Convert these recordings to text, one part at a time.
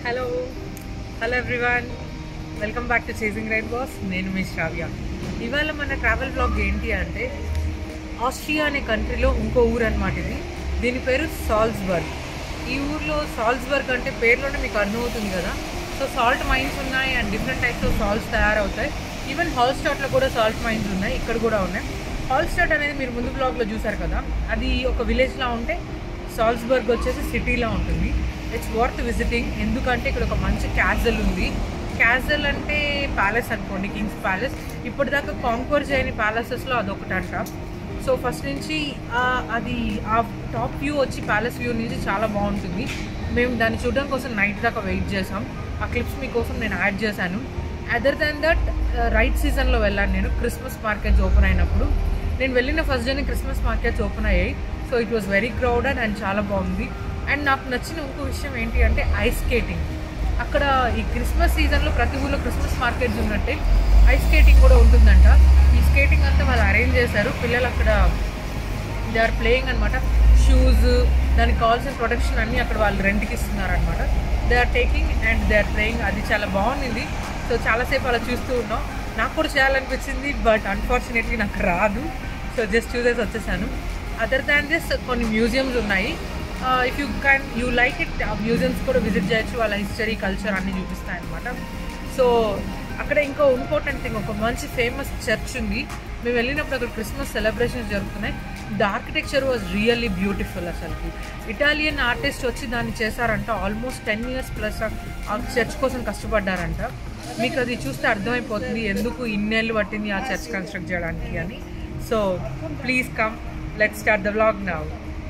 Hello hello everyone welcome back to chasing ride boss నేను మీ శ్రావ్య ఇవాళ మన ట్రావెల్ బ్లాగ్ ఏంటి అంటే ఆస్ట్రియా అనే కంట్రీలో ఇంకో ఊరు అనమాట ఇది దీని పేరు సాల్స్బర్గ్ ఈ ఊర్లో సాల్స్బర్గ్ అంటే పేరులోనే మీకు అర్థమవుతుంది కదా సో సాల్ట్ మైన్స్ ఉన్నాయి and different types of salts తయారవుతాయి ఈవెన్ హాల్స్టాట్లో కూడా సాల్ట్ మైన్స్ ఉన్నాయి ఇక్కడ కూడా ఉన్నాయి హాల్స్టాట్ అనేది మీరు ముందు బ్లాగ్లో చూసారు కదా అది ఒక విలేజ్లా ఉంటే సాల్స్బర్గ్ వచ్చేసి సిటీలా ఉంటుంది ఇట్స్ వర్త్ విజిటింగ్ ఎందుకంటే ఇక్కడ ఒక మంచి క్యాజల్ ఉంది క్యాజల్ అంటే ప్యాలెస్ అనుకోండి కింగ్స్ ప్యాలెస్ ఇప్పటిదాకా కాంకోర్ చేయని ప్యాలెసెస్లో అదొకటి అంట సో ఫస్ట్ నుంచి ఆ, అది ఆ టాప్ వ్యూ వచ్చి ప్యాలెస్ వ్యూ నుంచి చాలా బాగుంటుంది మేము దాన్ని చూడడం కోసం నైట్ దాకా వెయిట్ చేసాం ఆ క్లిప్స్ మీకోసం నేను యాడ్ చేశాను అదర్ దాన్ దట్ రైట్ సీజన్లో వెళ్ళాను నేను క్రిస్మస్ మార్కెట్స్ ఓపెన్ అయినప్పుడు నేను వెళ్ళిన ఫస్ట్ డేనే క్రిస్మస్ మార్కెట్స్ ఓపెన్ అయ్యాయి so it was very crowded and చాలా బాగుంది అండ్ నాకు నచ్చిన ఇంకో విషయం ఏంటి అంటే ఐస్ స్కేటింగ్ అక్కడ ఈ క్రిస్మస్ సీజన్లో ప్రతి ఊర్లో క్రిస్మస్ మార్కెట్స్ ఉన్నట్టే ఐస్ స్కేటింగ్ కూడా ఉంటుందంట ఈ స్కేటింగ్ అంతా వాళ్ళు అరేంజ్ చేశారు పిల్లలు అక్కడ దే ఆర్ ప్లేయింగ్ అనమాట షూస్ దానికి కావాల్సిన ప్రొటెక్షన్ అన్నీ అక్కడ వాళ్ళు రెంట్కి ఇస్తున్నారు అనమాట they are taking and they are playing అది చాలా బాగుంది సో చాలాసేపు అలా చూస్తూ ఉన్నాం నాకు కూడా చేయాలనిపించింది బట్ అన్ఫార్చునేట్లీ నాకు రాదు సో జస్ట్ చూసేసి వచ్చేసాను అదర్ దాన్ దిస్ కొన్ని మ్యూజియంస్ ఉన్నాయి if you can you like it ఆ మ్యూజియంస్ కూడా విజిట్ చేయొచ్చు వాళ్ళ హిస్టరీ కల్చర్ అన్నీ చూపిస్తాయి అనమాట సో అక్కడ ఇంకో ఇంపార్టెంట్ థింగ్ ఒక మంచి ఫేమస్ చర్చ్ ఉంది మేము వెళ్ళినప్పుడు అక్కడ క్రిస్మస్ సెలబ్రేషన్స్ జరుగుతున్నాయి the architecture was really beautiful అసలుకి ఇటాలియన్ ఆర్టిస్ట్ వచ్చి దాన్ని చేశారంట ఆల్మోస్ట్ టెన్ ఇయర్స్ ప్లస్ ఆ చర్చ్ కోసం కష్టపడ్డారంట మీకు అది చూస్తే అర్థమైపోతుంది ఎందుకు ఇన్నేళ్ళు పట్టింది ఆ చర్చ్ కన్స్ట్రక్ట్ చేయడానికి అని so please come let start the vlog now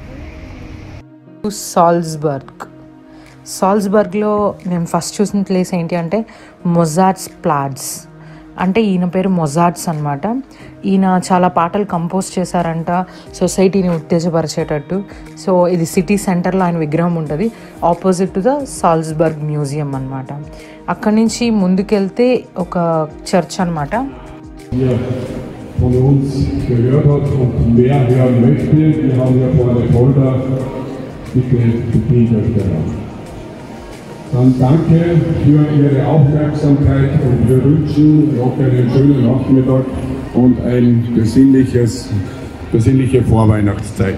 Salzburg సాల్స్బర్గ్లో నేను ఫస్ట్ చూసిన ప్లేస్ ఏంటి అంటే మొజార్ట్స్ ప్లాడ్స్ అంటే ఈయన పేరు మొజార్ట్స్ అనమాట ఈయన చాలా పాటలు కంపోజ్ చేశారంట సొసైటీని ఉత్తేజపరిచేటట్టు సో ఇది సిటీ సెంటర్లో ఆయన విగ్రహం ఉంటుంది opposite to the Salzburg museum అనమాట అక్కడి నుంచి ముందుకెళ్తే ఒక చర్చ్ అనమాట hier von uns gehört hat und mehr hören möchte, die haben ja vor der Folder bitte bedient euch daran. Dann danke für Ihre Aufmerksamkeit und wir wünschen noch einen schönen Nachmittag und ein besinnliches, besinnliche Vorweihnachtszeit.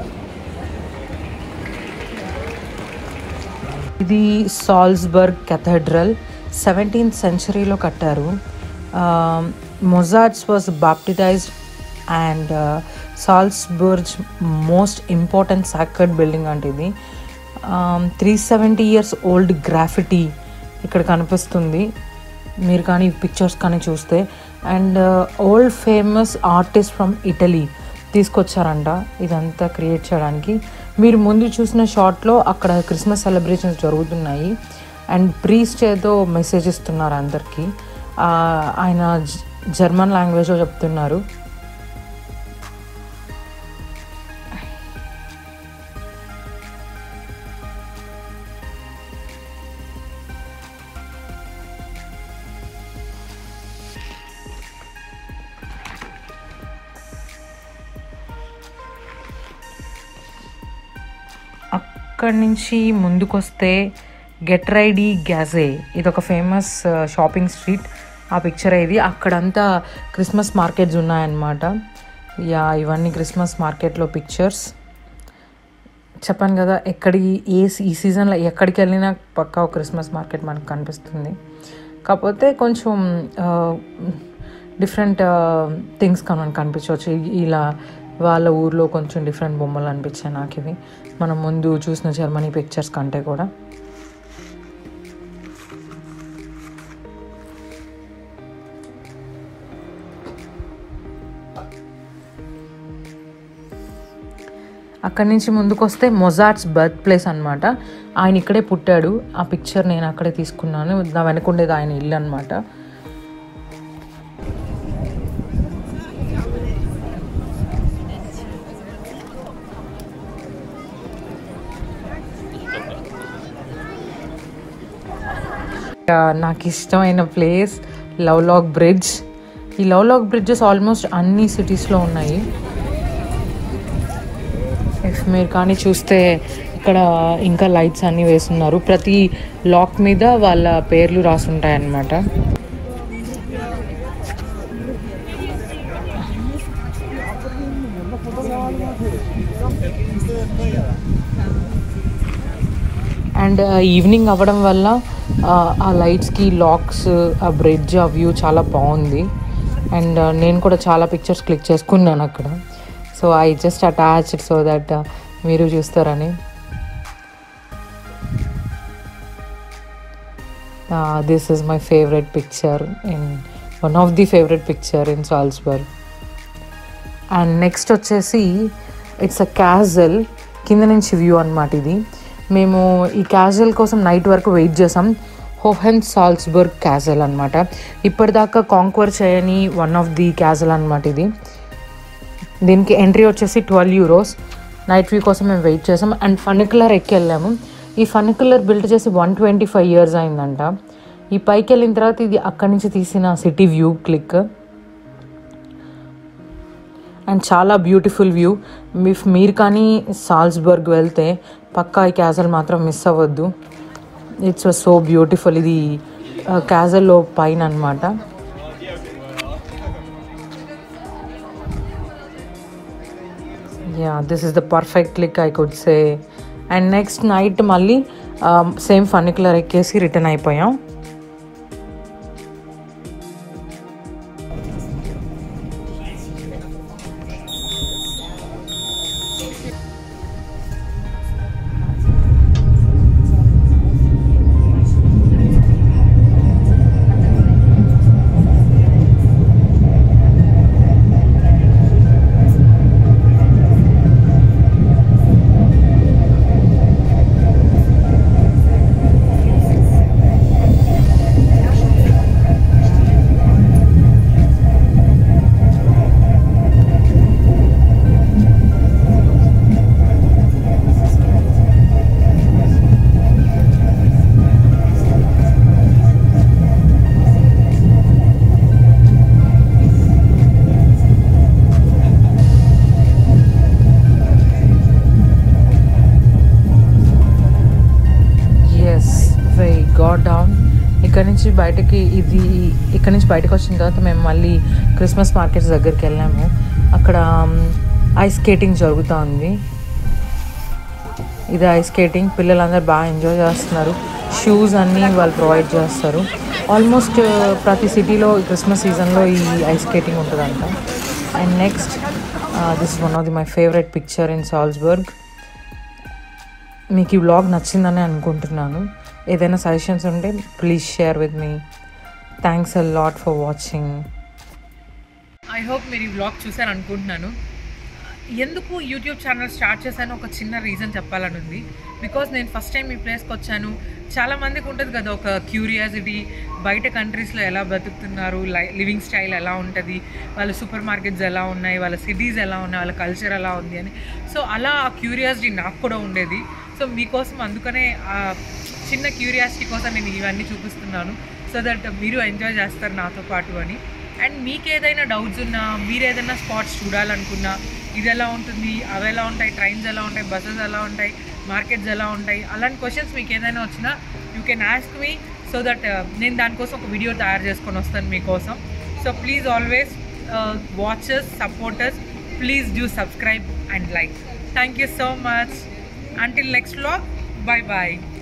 ఇది Salzburg cathedral seventeenth సెంచరీలో కట్టారు Mozart's was baptized and Salzburg most important sacred building అంటే ఇది three seventy years old graffiti ఇక్కడ కనిపిస్తుంది మీరు కానీ pictures కానీ చూస్తే and old famous artist from Italy తీసుకొచ్చారంట ఇదంతా క్రియేట్ చేయడానికి మీరు ముందు చూసిన షాట్లో అక్కడ క్రిస్మస్ సెలబ్రేషన్స్ జరుగుతున్నాయి అండ్ ప్రీస్ట్ ఏదో మెసేజ్ ఇస్తున్నారు అందరికీ ఆ, ఆయన జ- జర్మన్ లాంగ్వేజ్లో చెప్తున్నారు అక్కడి నుంచి ముందుకొస్తే గెట్ రైడీ గ్యాజే ఇది ఒక ఫేమస్ షాపింగ్ స్ట్రీట్ ఆ పిక్చర్ ఇది అక్కడంతా క్రిస్మస్ మార్కెట్స్ ఉన్నాయన్నమాట యా ఇవన్నీ క్రిస్మస్ మార్కెట్లో పిక్చర్స్ చెప్పాను కదా ఎక్కడి ఏ ఈ సీజన్లో ఎక్కడికి వెళ్ళినా పక్కా ఒక క్రిస్మస్ మార్కెట్ మనకు కనిపిస్తుంది కాకపోతే కొంచెం డిఫరెంట్ థింగ్స్ కానీ మనకు కనిపించవచ్చు ఇ- ఇలా వాళ్ళ ఊర్లో కొంచెం డిఫరెంట్ బొమ్మలు అనిపించాయి నాకు ఇవి మనం ముందు చూసిన జర్మనీ పిక్చర్స్ కంటే కూడా అక్కడి నుంచి ముందుకు వస్తే మొజార్ట్స్ బర్త్ ప్లేస్ అనమాట ఆయన ఇక్కడే పుట్టాడు ఆ పిక్చర్ నేను అక్కడే తీసుకున్నాను నా వెనకుండేది ఆయన ఇల్లు అనమాట నాకు ఇష్టమైన ప్లేస్ లవ్ లాక్ బ్రిడ్జ్ ఈ లవ్ లాక్ బ్రిడ్జెస్ ఆల్మోస్ట్ అన్ని సిటీస్లో ఉన్నాయి ఇఫ్ మీరు కానీ చూస్తే ఇక్కడ ఇంకా లైట్స్ అన్నీ వేస్తున్నారు ప్రతి లాక్ మీద వాళ్ళ పేర్లు రాసుంటాయి అన్నమాట అండ్ ఈవినింగ్ అవ్వడం వల్ల ఆ, ఆ లైట్స్కి లాక్స్ ఆ బ్రిడ్జ్ ఆ వ్యూ చాలా బాగుంది అండ్ నేను కూడా చాలా పిక్చర్స్ క్లిక్ చేసుకున్నాను అక్కడ so I just attached so that మీరు చూస్తారని this is my favourite picture in one of the favourite picture in Salzburg and next వచ్చేసి ఇట్స్ అ క్యాజల్ కింద నుంచి వ్యూ అనమాట ఇది మేము ఈ క్యాజల్ కోసం నైట్ వరకు వెయిట్ చేసాం హోహెన్ సాల్స్బర్గ్ క్యాజల్ అనమాట ఇప్పటిదాకా కాంక్వర్ చేయని వన్ ఆఫ్ ది క్యాజల్ అనమాట ఇది దీనికి ఎంట్రీ వచ్చేసి ట్వెల్వ్ యూరోస్ నైట్ వ్యూ కోసం మేము వెయిట్ చేసాం అండ్ ఫనికులర్ ఎక్కి వెళ్ళాము ఈ ఫనికులర్ బిల్డ్ చేసి వన్ ట్వంటీ ఫైవ్ ఇయర్స్ అయిందంట ఈ పైకి వెళ్ళిన తర్వాత ఇది అక్కడి నుంచి తీసిన సిటీ వ్యూ క్లిక్ అండ్ చాలా బ్యూటిఫుల్ వ్యూ మీ మీరు కానీ సాల్స్బర్గ్ వెళ్తే పక్కా ఈ క్యాజల్ మాత్రం మిస్ అవ్వద్దు ఇట్స్ సో బ్యూటిఫుల్ ఇది క్యాజల్లో పైన అనమాట yeah this is the perfect click I could say and next night మళ్ళీ సేమ్ ఫర్నికులర్ ఎక్కేసి రిటర్న్ అయిపోయాం ఎస్ వై గాట్ డౌన్ ఇక్కడ నుంచి బయటకి ఇది ఇక్కడ నుంచి బయటకు వచ్చిన తర్వాత మేము మళ్ళీ క్రిస్మస్ మార్కెట్స్ దగ్గరికి వెళ్ళాము అక్కడ ఐస్ స్కేటింగ్ జరుగుతూ ఉంది ఇది ఐస్ స్కేటింగ్ పిల్లలందరూ బాగా ఎంజాయ్ చేస్తున్నారు షూస్ అన్నీ వాళ్ళు ప్రొవైడ్ చేస్తారు ఆల్మోస్ట్ ప్రతి సిటీలో క్రిస్మస్ సీజన్లో ఈ ఐస్ స్కేటింగ్ ఉంటుందంట and next this one of the my favourite picture in Salzburg మీకు ఈ వ్లాగ్ నచ్చిందని అనుకుంటున్నాను ఏదైనా సజెషన్స్ ఉంటే please share with me thanks a lot for watching I hope మీరు ఈ వ్లాగ్ చూసారు అనుకుంటున్నాను ఎందుకు యూట్యూబ్ ఛానల్ స్టార్ట్ చేశాను ఒక చిన్న రీజన్ చెప్పాలని ఉంది బికాజ్ నేను ఫస్ట్ టైం ఈ ప్లేస్కి వచ్చాను చాలా మందికి ఉంటుంది కదా ఒక క్యూరియాసిటీ బయట కంట్రీస్లో ఎలా బతుకుతున్నారు లై లివింగ్ స్టైల్ ఎలా ఉంటుంది వాళ్ళ సూపర్ మార్కెట్స్ ఎలా ఉన్నాయి వాళ్ళ సిటీస్ ఎలా ఉన్నాయి వాళ్ళ కల్చర్ ఎలా ఉంది అని సో అలా ఆ క్యూరియాసిటీ నాకు కూడా ఉండేది సో మీకోసం అందుకనే ఆ చిన్న క్యూరియాసిటీ కోసం నేను ఇవన్నీ చూపిస్తున్నాను సో దట్ మీరు ఎంజాయ్ చేస్తారు నాతో పాటు అని అండ్ మీకు ఏదైనా డౌట్స్ ఉన్నా మీరు ఏదైనా స్పాట్స్ చూడాలనుకున్నా ఇది ఎలా ఉంటుంది అవి ఎలా ఉంటాయి ట్రైన్స్ ఎలా ఉంటాయి బస్సెస్ ఎలా ఉంటాయి మార్కెట్స్ ఎలా ఉంటాయి అలాంటి క్వశ్చన్స్ మీకు ఏదైనా వచ్చినా you can ask me so that నేను దానికోసం ఒక వీడియో తయారు చేసుకొని వస్తాను మీకోసం so please always watchers supporters please do subscribe and like thank you so much until next vlog bye bye